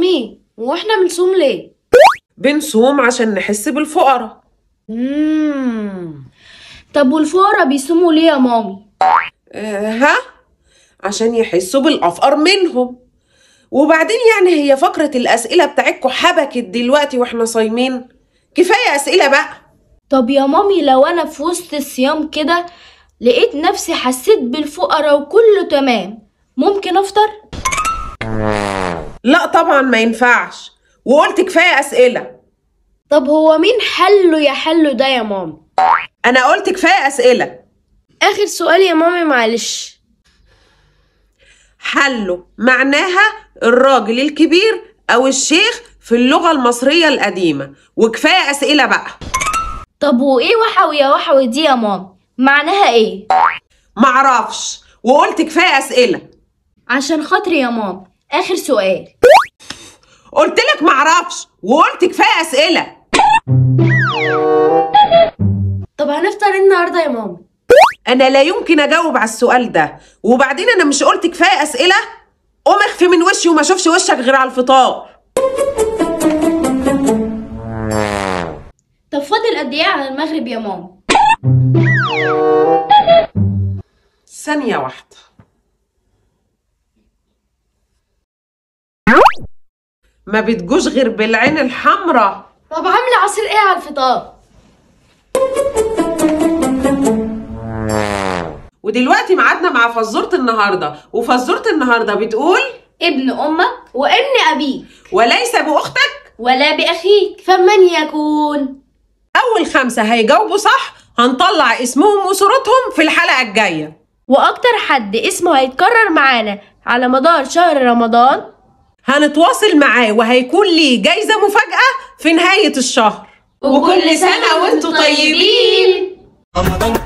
مامي واحنا بنصوم ليه بنصوم عشان نحس بالفقراء مم. طب والفقراء بيصوموا ليه يا مامي آه ها عشان يحسوا بالأفقر منهم وبعدين يعني هي فقرة الأسئلة بتاعتكم حبكت دلوقتي واحنا صايمين كفاية أسئلة بقى طب يا مامي لو انا في وسط الصيام كده لقيت نفسي حسيت بالفقراء وكله تمام ممكن افطر لا طبعا ما ينفعش وقلت كفاية أسئلة طب هو مين حله يا حله ده يا مامي أنا قلت كفاية أسئلة اخر سؤال يا مامي معلش حله معناها الراجل الكبير أو الشيخ في اللغة المصرية القديمة وكفاية أسئلة بقى طب وايه وحوي يا وحوي دي يا مامي معناها ايه معرفش وقلت كفاية أسئلة عشان خاطري يا مامي اخر سؤال قلت لك معرفش وقلت كفاية أسئلة طب هنفطر إيه النهارده يا مامي أنا لا يمكن أجاوب على السؤال ده وبعدين أنا مش قلت كفاية أسئلة قوم اخفي من وشي وما اشوفش وشك غير على الفطار طب فاضل قد ايه على المغرب يا مامي ثانية واحدة ما بتجوش غير بالعين الحمراء طب عامله عصير ايه على الفطار ودلوقتي ميعادنا مع فزورة النهاردة وفزورة النهاردة بتقول ابن امك وابن ابيك وليس بأختك ولا باخيك فمن يكون أول خمسة هيجاوبوا صح هنطلع اسمهم وصورتهم في الحلقة الجاية واكتر حد اسمه هيتكرر معانا على مدار شهر رمضان هنتواصل معاه وهيكون ليه جايزة مفاجأة في نهاية الشهر وكل سنة وانتم طيبين رمضان